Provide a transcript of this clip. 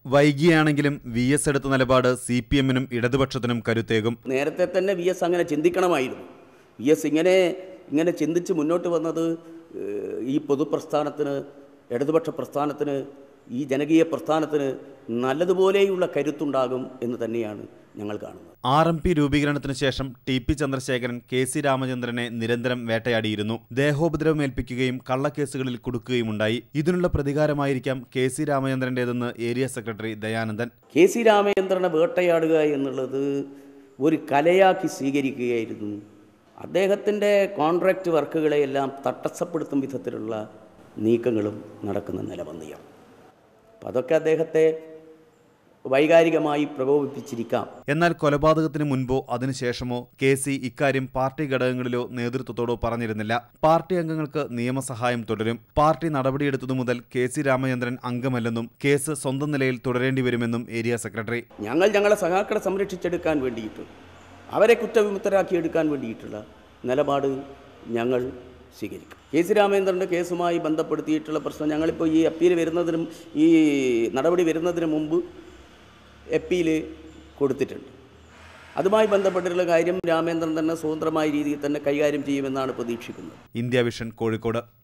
വൈകിയാണെങ്കിലും V S എടുത്ത നിലപാട് C P എമ്മിനും ഇടതുപക്ഷത്തിനും കരുത്തേകും നേരത്തെ തന്നെ വി എസ് അങ്ങനെ ചിന്തിക്കണമായിരുന്നു വി എസ് ഇങ്ങനെ ഇങ്ങനെ ചിന്തിച്ച് മുന്നോട്ട് വന്നത് ഏഹ്, ഈ പൊതുപ്രസ്ഥാനത്തിന് ഇടതുപക്ഷ പ്രസ്ഥാനത്തിന് ഈ ജനകീയ പ്രസ്ഥാനത്തിന് നല്ലതുപോലെയുള്ള കരുത്തുണ്ടാകും എന്ന് തന്നെയാണ് ഞങ്ങൾ കാണുന്നത് ആർ എം പി രൂപീകരണത്തിന് ശേഷം T P Chandrasekharan K C രാമചന്ദ്രനെ നിരന്തരം വേട്ടയാടിയിരുന്നു ദേഹോപദ്രവമേൽപ്പിക്കുകയും കള്ളക്കേസുകളിൽ കുടുക്കുകയുമുണ്ടായി ഇതിനുള്ള പ്രതികാരമായിരിക്കാം കെ സി രാമചന്ദ്രന്റേതെന്ന് area secretary Dayanandan K C രാമചന്ദ്രനെ വേട്ടയാടുക എന്നുള്ളത് ഒരു കലയാക്കി സ്വീകരിക്കുകയായിരുന്നു അദ്ദേഹത്തിൻ്റെ കോൺട്രാക്റ്റ് വർക്കുകളെയെല്ലാം തടസ്സപ്പെടുത്തും വിധത്തിലുള്ള നീക്കങ്ങളും നടക്കുന്ന നിലവന്നിയാണ് അപ്പം അതൊക്കെ അദ്ദേഹത്തെ വൈകാരികമായി പ്രകോപിപ്പിച്ചിരിക്കാം എന്നാൽ കൊലപാതകത്തിന് മുൻപോ അതിനുശേഷമോ കെ സി ഇക്കാര്യം പാർട്ടി ഘടകങ്ങളിലോ നേതൃത്വത്തോടോ പറഞ്ഞിരുന്നില്ല പാർട്ടി അംഗങ്ങൾക്ക് നിയമസഹായം തുടരും പാർട്ടി നടപടിയെടുത്തതു മുതൽ കെ സി രാമചന്ദ്രൻ അംഗമല്ലെന്നും കേസ് സ്വന്തം നിലയിൽ തുടരേണ്ടി വരുമെന്നും ഏരിയ സെക്രട്ടറി ഞങ്ങൾ ഞങ്ങളെ സഖാക്കളെ സംരക്ഷിച്ചെടുക്കാൻ വേണ്ടിയിട്ട് അവരെ കുറ്റവിമുക്തരാക്കിയെടുക്കാൻ വേണ്ടിയിട്ടുള്ള നിലപാട് ഞങ്ങൾ സ്വീകരിക്കും കെ സി രാമേന്ദ്രൻ്റെ കേസുമായി ബന്ധപ്പെടുത്തിയിട്ടുള്ള പ്രശ്നം ഞങ്ങളിപ്പോൾ ഈ അപ്പീൽ വരുന്നതിനും ഈ നടപടി വരുന്നതിന് മുമ്പ് എപ്പീൽ കൊടുത്തിട്ടുണ്ട് അതുമായി ബന്ധപ്പെട്ടിട്ടുള്ള കാര്യം രാമേന്ദ്രൻ തന്നെ സ്വതന്ത്രമായ രീതിയിൽ തന്നെ കൈകാര്യം ചെയ്യുമെന്നാണ് പ്രതീക്ഷിക്കുന്നത് ഇന്ത്യ വിഷൻ കോഴിക്കോട്